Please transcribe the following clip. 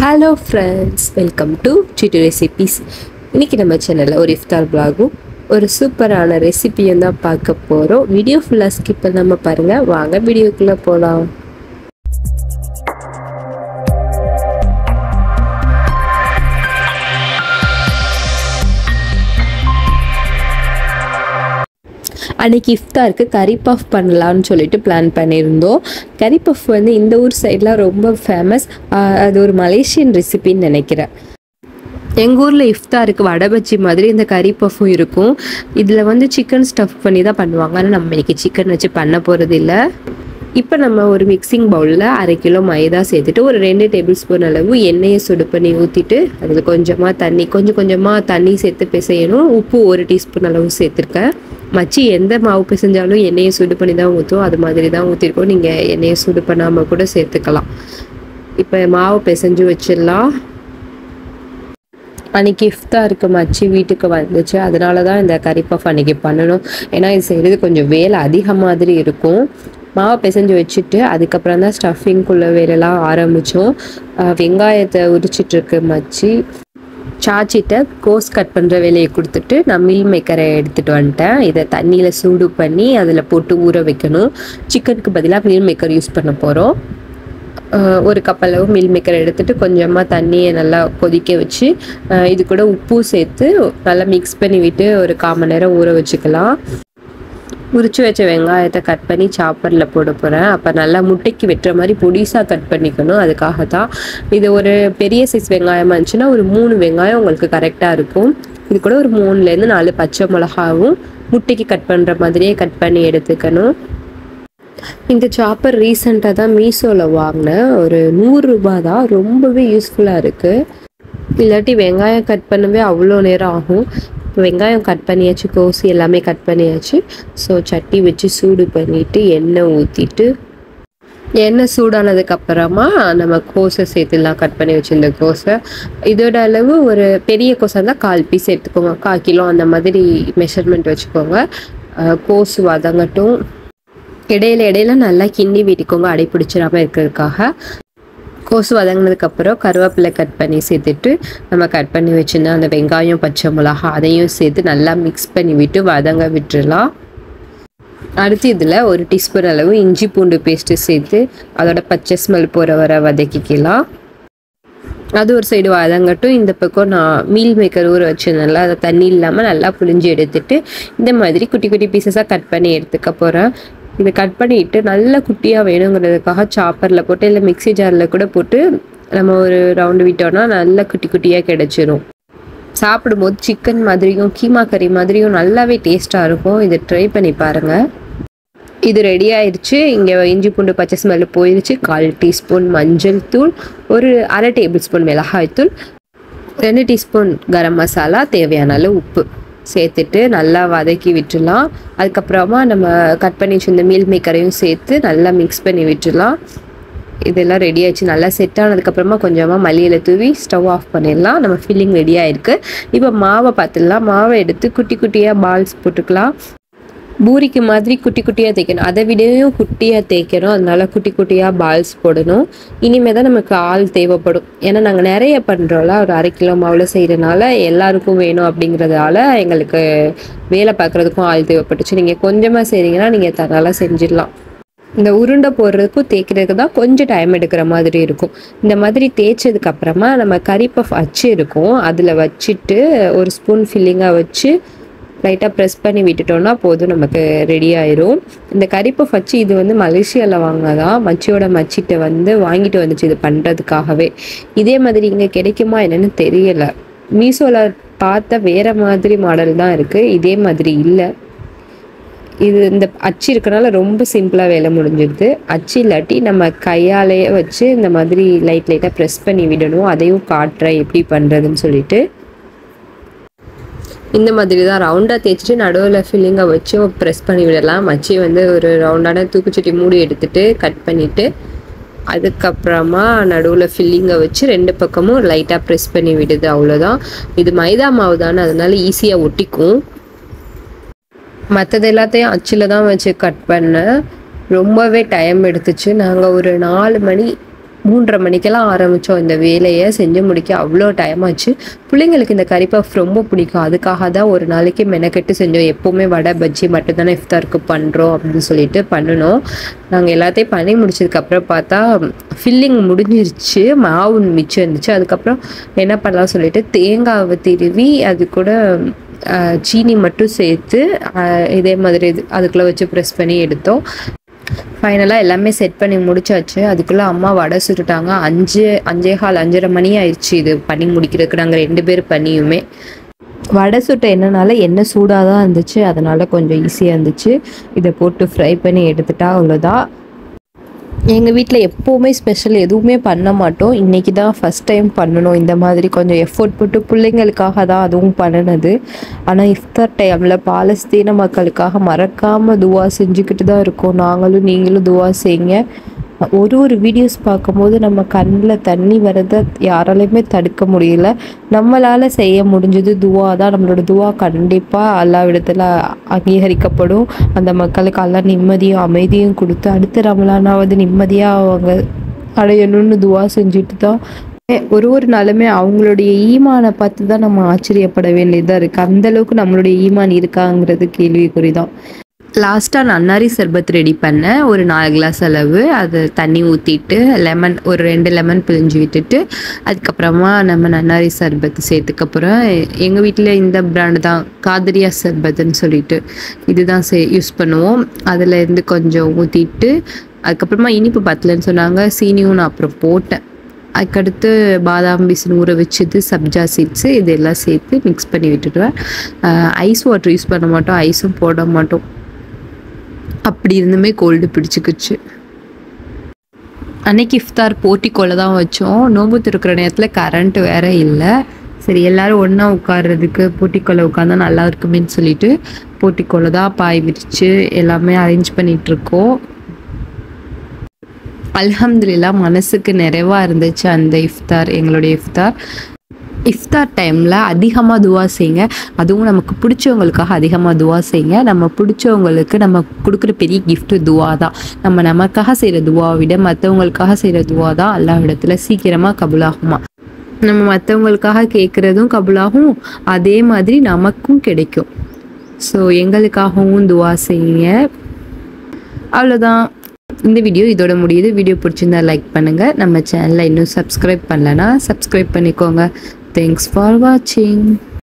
hello friends welcome to Chittu recipes இன்றைக்கி நம்ம சேனலில் ஒரு இஃப்தார் பிளாகும் ஒரு சூப்பரான ரெசிபியும் தான் பார்க்க போகிறோம் வீடியோ ஃபுல்லாக ஸ்கிப் பண்ணாமல் பாருங்கள் வாங்க வீடியோக்குள்ளே போகலாம் அன்னைக்கு இஃப்தாருக்கு கறி பஃப் பண்ணலான்னு சொல்லிட்டு பிளான் பண்ணியிருந்தோம் கறி பஃப் வந்து இந்த ஊர் சைட்லாம் ரொம்ப ஃபேமஸ் அது ஒரு மலேசியன் ரெசிபின்னு நினைக்கிறேன் எங்கள் ஊரில் இஃப்தாருக்கு வடை பஜ்ஜி மாதிரி இந்த கறி பஃப்பும் இருக்கும் இதில் வந்து சிக்கன் ஸ்டஃப் பண்ணி தான் பண்ணுவாங்க ஆனால் நம்ம இன்னைக்கு சிக்கன் வச்சு பண்ண போகிறது இல்லை இப்போ நம்ம ஒரு மிக்சிங் பவுலில் அரை கிலோ மைதா சேர்த்துட்டு ஒரு ரெண்டு டேபிள் ஸ்பூன் அளவு எண்ணெயை சுடு பண்ணி ஊற்றிட்டு அதில் கொஞ்சமாக தண்ணி கொஞ்சம் கொஞ்சமாக தண்ணி சேர்த்து பிசையணும் உப்பு ஒரு டீஸ்பூன் அளவு சேர்த்துருக்கேன் மச்சி எந்த மாவு பிசைஞ்சாலும் எண்ணெயை சுடு பண்ணி தான் ஊற்றும் அது மாதிரி தான் ஊற்றிருக்கோம் நீங்கள் எண்ணெயை சுடு பண்ணாமல் கூட சேர்த்துக்கலாம் இப்போ மாவு பிசைஞ்சு வச்சிடலாம் அன்றைக்கி இஃப்தாருக்கு மச்சி வீட்டுக்கு வந்துச்சு அதனால தான் இந்த கறி பஃப் அன்றைக்கி பண்ணணும் ஏன்னா இது செய்கிறது கொஞ்சம் வேலை அதிக மாதிரி இருக்கும் மாவை பிசைஞ்சு வச்சுட்டு அதுக்கப்புறம் தான் ஸ்டஃபிங்குள்ள வேலையெல்லாம் ஆரம்பித்தோம் வெங்காயத்தை உரிச்சிட்ருக்கு மச்சி சாச்சிட்ட கோஸ் கட் பண்ணுற வேலையை கொடுத்துட்டு நான் மில் மேக்கரை எடுத்துகிட்டு வந்துட்டேன் இதை தண்ணியில் சூடு பண்ணி அதில் போட்டு ஊற வைக்கணும் சிக்கனுக்கு பதிலாக மில் மேக்கர் யூஸ் பண்ண போகிறோம் ஒரு கப் அளவு மில் மேக்கர் எடுத்துகிட்டு கொஞ்சமாக தண்ணியை நல்லா கொதிக்க வச்சு இது கூட உப்பு சேர்த்து நல்லா மிக்ஸ் பண்ணி விட்டு ஒரு கால் மணி நேரம் ஊற வச்சுக்கலாம் உரிச்சு வச்ச வெங்காயத்தை கட் பண்ணி சாப்பரில் போட போகிறேன் அப்போ நல்லா முட்டைக்கு வெட்டுற மாதிரி பொடிசாக கட் பண்ணிக்கணும் அதுக்காக தான் இது ஒரு பெரிய சைஸ் வெங்காயமாக இருந்துச்சுன்னா ஒரு மூணு வெங்காயம் உங்களுக்கு கரெக்டாக இருக்கும் இது கூட ஒரு மூணுலேருந்து நாலு பச்சை மிளகாவும் முட்டைக்கு கட் பண்ணுற மாதிரியே கட் பண்ணி எடுத்துக்கணும் இந்த சாப்பர் ரீசெண்டாக தான் மீஷோவில் வாங்கினேன் ஒரு நூறுரூபா தான் ரொம்பவே யூஸ்ஃபுல்லாக இருக்குது இல்லாட்டி வெங்காயம் கட் பண்ணவே அவ்வளோ நேரம் ஆகும் வெங்காயம் கட் பண்ணியாச்சு கோசி எல்லாமே கட் பண்ணியாச்சு ஸோ சட்டி வச்சு சூடு பண்ணிவிட்டு எண்ணெய் ஊற்றிட்டு எண்ணெய் சூடானதுக்கப்புறமா நம்ம கோஸை சேர்த்துலாம் கட் பண்ணி வச்சுருந்த கோஸை இதோட அளவு ஒரு பெரிய கோஸாக இருந்தால் கால் பீஸ் எடுத்துக்கோங்க கால் கிலோ அந்த மாதிரி மெஷர்மெண்ட் வச்சுக்கோங்க கோஸ் வதங்கட்டும் இடையில இடையில நல்லா கிண்டி விட்டுக்கோங்க அடை பிடிச்சிடாம இருக்கிறதுக்காக கோசு வதங்கினதுக்கப்புறம் கருவேப்பிலை கட் பண்ணி சேர்த்துட்டு நம்ம கட் பண்ணி வச்சுருந்த அந்த வெங்காயம் பச்சை மிளகா அதையும் சேர்த்து நல்லா மிக்ஸ் பண்ணி விட்டு வதங்க விட்டுடலாம் அடுத்து இதில் ஒரு டீஸ்பூன் அளவு இஞ்சி பூண்டு பேஸ்ட்டு சேர்த்து அதோட பச்சை ஸ்மெல் போகிற வர வதக்கிக்கலாம் அது ஒரு சைடு வதங்கட்டும் இந்த பக்கம் நான் மீல் மேக்கர் ஊற வச்சிருந்தேன்ல அதை தண்ணி இல்லாமல் நல்லா புளிஞ்சு எடுத்துட்டு இந்த மாதிரி குட்டி குட்டி பீசஸாக கட் பண்ணி எடுத்துக்க போகிறேன் இதை கட் பண்ணிட்டு நல்ல குட்டியாக வேணுங்கிறதுக்காக சாப்பரில் போட்டு இல்லை மிக்சி ஜாரில் கூட போட்டு நம்ம ஒரு ரவுண்டு விட்டோம்னா நல்ல குட்டி குட்டியாக கிடச்சிரும் சாப்பிடும்போது சிக்கன் மாதிரியும் கீமா கறி மாதிரியும் நல்லாவே டேஸ்ட்டாக இருக்கும் இதை ட்ரை பண்ணி பாருங்கள் இது ரெடி ஆயிடுச்சு இங்கே இஞ்சி பூண்டு பச்சை ஸ்மெல் போயிடுச்சு கால் டீஸ்பூன் மஞ்சள் தூள் ஒரு அரை டேபிள் ஸ்பூன் மிளகாய் தூள் ரெண்டு டீஸ்பூன் கரம் மசாலா தேவையான அளவு உப்பு சேர்த்துட்டு நல்லா வதக்கி விட்டுலாம் அதுக்கப்புறமா நம்ம கட் பண்ணி வச்சிருந்த மீல் மேக்கரையும் சேர்த்து நல்லா மிக்ஸ் பண்ணி விட்டுலாம் இதெல்லாம் ரெடி ஆயிடுச்சு நல்லா செட் ஆனதுக்கப்புறமா கொஞ்சமாக மல்லியில் தூவி ஸ்டவ் ஆஃப் பண்ணிடலாம் நம்ம ஃபில்லிங் ரெடி ஆயிருக்கு இப்போ மாவை பார்த்துடலாம் மாவை எடுத்து குட்டி குட்டியாக பால்ஸ் போட்டுக்கலாம் பூரிக்கு மாதிரி குட்டி குட்டியாக தேய்க்கணும் அதை விடவும் குட்டியாக தேய்க்கணும் அதனால குட்டி குட்டியாக பால்ஸ் போடணும் இனிமேல் தான் நமக்கு ஆள் தேவைப்படும் ஏன்னா நாங்கள் நிறைய பண்ணுறோம்ல ஒரு அரை கிலோ மாவில் செய்கிறனால எல்லாருக்கும் வேணும் அப்படிங்கிறதால எங்களுக்கு வேலை பார்க்குறதுக்கும் ஆள் தேவைப்பட்டுச்சு நீங்கள் கொஞ்சமாக செய்கிறீங்கன்னா நீங்கள் தன்னால செஞ்சிடலாம் இந்த உருண்டை போடுறதுக்கும் தேய்க்கிறதுக்கு தான் கொஞ்சம் டைம் எடுக்கிற மாதிரி இருக்கும் இந்த மாதிரி தேய்ச்சதுக்கு அப்புறமா நம்ம கறி பஃப் அச்சு இருக்கும் அதில் வச்சுட்டு ஒரு ஸ்பூன் ஃபில்லிங்காக வச்சு லைட்டாக ப்ரெஸ் பண்ணி விட்டுட்டோம்னா போதும் நமக்கு ரெடி ஆயிரும் இந்த கறிப்பை வச்சு இது வந்து மலேசியாவில் வாங்கினதான் மச்சியோட மச்சிட்ட வந்து வாங்கிட்டு வந்துச்சு இது பண்ணுறதுக்காகவே இதே மாதிரி இங்கே கிடைக்குமா என்னன்னு தெரியலை மீஷோவில் பார்த்த வேறு மாதிரி மாடல் தான் இருக்குது இதே மாதிரி இல்லை இது இந்த அச்சு இருக்கனால ரொம்ப சிம்பிளாக வேலை முடிஞ்சிடுது அச்சு இல்லாட்டி நம்ம கையாலேயே வச்சு இந்த மாதிரி லைட் லைட்டாக ப்ரெஸ் பண்ணி விடணும் அதையும் காட்டுறேன் எப்படி பண்ணுறதுன்னு சொல்லிட்டு இந்த மாதிரி தான் ரவுண்டாக தேய்ச்சிட்டு நடுவில் ஃபில்லிங்கை வச்சு ப்ரெஸ் பண்ணி விடலாம் மச்சி வந்து ஒரு ரவுண்டான தூக்குச்சட்டி மூடி எடுத்துட்டு கட் பண்ணிவிட்டு அதுக்கப்புறமா நடுவில் ஃபில்லிங்கை வச்சு ரெண்டு பக்கமும் லைட்டாக ப்ரெஸ் பண்ணி விடுது அவ்வளோதான் இது மைதா மாவு தானே அதனால ஈஸியாக ஒட்டிக்கும் மற்றது எல்லாத்தையும் அச்சில் தான் வச்சு கட் பண்ணேன் ரொம்பவே டைம் எடுத்துச்சு நாங்கள் ஒரு நாலு மணி மூன்றரை மணிக்கெல்லாம் ஆரம்பித்தோம் இந்த வேலையை செஞ்சு முடிக்க அவ்வளோ டைம் ஆச்சு பிள்ளைங்களுக்கு இந்த கறி பஃப் ரொம்ப பிடிக்கும் அதுக்காக தான் ஒரு நாளைக்கு மெனக்கெட்டு செஞ்சோம் எப்போவுமே வடை பஜ்ஜி மட்டும் தானே இஃப்தாருக்கு பண்ணுறோம் அப்படின்னு சொல்லிட்டு பண்ணினோம் நாங்கள் எல்லாத்தையும் பண்ணி முடிச்சதுக்கப்புறம் பார்த்தா ஃபில்லிங் முடிஞ்சிருச்சு மாவு மிச்சம் இருந்துச்சு அதுக்கப்புறம் என்ன பண்ணலாம் சொல்லிட்டு தேங்காவை திருவி அது கூட அஹ், சீனி மட்டும் சேர்த்து அஹ், இதே மாதிரி இது அதுக்குள்ளே வச்சு ப்ரெஸ் பண்ணி எடுத்தோம் ஃபைனலாக எல்லாமே செட் பண்ணி முடிச்சாச்சு அதுக்குள்ளே அம்மா வடை சுட்டுட்டாங்க அஞ்சு அஞ்சே கால் அஞ்சரை மணி ஆயிடுச்சு இது பண்ணி முடிக்கிறதுக்கு நாங்கள் ரெண்டு பேர் பண்ணியுமே வடை சுட்ட எண்ணெய்னால எண்ணெய் சூடாக தான் இருந்துச்சு அதனால கொஞ்சம் ஈஸியாக இருந்துச்சு இதை போட்டு ஃப்ரை பண்ணி எடுத்துட்டா அவ்வளோதான் எங்கள் வீட்டில் எப்போவுமே ஸ்பெஷல் எதுவுமே பண்ண மாட்டோம் இன்றைக்கி தான் ஃபஸ்ட் டைம் பண்ணணும் இந்த மாதிரி கொஞ்சம் எஃபோர்ட் போட்டு பிள்ளைங்களுக்காக தான் அதுவும் பண்ணினது ஆனால் இஃப்தார் டைமில் பாலஸ்தீன மக்களுக்காக மறக்காமல் துவா செஞ்சுக்கிட்டு தான் இருக்கோம் நாங்களும் நீங்களும் துவா செய்யுங்க ஒரு ஒரு வீடியோஸ் பார்க்கும்போது நம்ம கண்ணில் தண்ணி வரதை யாராலையுமே தடுக்க முடியல நம்மளால் செய்ய முடிஞ்சது துவா தான் நம்மளோட துவா கண்டிப்பாக அல்லாவிடத்தில் அங்கீகரிக்கப்படும் அந்த மக்களுக்கு எல்லாம் நிம்மதியும் அமைதியும் கொடுத்து அடுத்த ரமலானாவது நிம்மதியாக அவங்க அடையணும்னு துவா செஞ்சுட்டு தான் ஒரு ஒரு நாளுமே அவங்களுடைய ஈமானை பார்த்து தான் நம்ம ஆச்சரியப்பட வேண்டியதாக இருக்குது அந்தளவுக்கு நம்மளுடைய ஈமான் இருக்காங்கிறது கேள்விக்குறி தான் லாஸ்ட்டாக நான் நன்னாரி சர்பத் ரெடி பண்ணேன் ஒரு நாலு கிளாஸ் அளவு அது தண்ணி ஊற்றிட்டு லெமன் ஒரு ரெண்டு லெமன் பிழிஞ்சு விட்டுட்டு அதுக்கப்புறமா நம்ம நன்னாரி சர்பத் சேர்த்துக்கப்புறம் எங்கள் வீட்டில் இந்த பிராண்டு தான் காதரியா சர்பத்துன்னு சொல்லிட்டு இதுதான் சே யூஸ் பண்ணுவோம் அதில் இருந்து கொஞ்சம் ஊற்றிட்டு அதுக்கப்புறமா இனிப்பு பத்தலன்னு சொன்னாங்க சீனியும் நான் அப்புறம் போட்டேன் அதுக்கடுத்து பாதாம் பிசின் ஊற வச்சது சப்ஜா சீட்ஸு இதெல்லாம் சேர்த்து மிக்ஸ் பண்ணி விட்டுடுவேன் ஐஸ் வாட்டர் யூஸ் பண்ண மாட்டோம் ஐஸும் போட மாட்டோம் அப்படி இருந்துமே கோல்டு பிடிச்சிக்கிச்சு அன்னைக்கு இஃப்தார் போட்டிக்கோல தான் வச்சோம் நோம்பு திறக்கிற நேரத்தில் கரண்ட் வேற இல்லை சரி எல்லாரும் ஒன்றா உட்கார்றதுக்கு போட்டிக்கோல உட்காந்தா நல்லா இருக்குமேன்னு சொல்லிட்டு போட்டிக்கோல தான் பாய் விரித்து எல்லாமே அரேஞ்ச் பண்ணிட்டு இருக்கோம் அல்ஹம்துலில்லா மனசுக்கு நிறைவாக இருந்துச்சு அந்த இஃப்தார் எங்களுடைய இஃப்தார் இஃப்தார் டைமில் அதிகமாக துவா செய்யுங்க அதுவும் நமக்கு பிடிச்சவங்களுக்காக அதிகமாக துவா செய்யுங்க நம்ம பிடிச்சவங்களுக்கு நம்ம கொடுக்குற பெரிய gift துவா தான் நம்ம நமக்காக செய்கிற துவாவை விட மற்றவங்களுக்காக செய்கிற துவா தான் எல்லா இடத்துல சீக்கிரமாக கபுலாகுமா நம்ம மற்றவங்களுக்காக கேட்குறதும் கபுலாகும் அதே மாதிரி நமக்கும் கிடைக்கும் ஸோ எங்களுக்காகவும் துவா செய்யுங்க அவ்வளோதான் இந்த வீடியோ இதோட முடியுது வீடியோ பிடிச்சிருந்தா லைக் பண்ணுங்கள் நம்ம சேனலை இன்னும் சப்ஸ்கிரைப் பண்ணலன்னா சப்ஸ்கிரைப் பண்ணிக்கோங்க தேங்க்ஸ் ஃபார் வாட்சிங்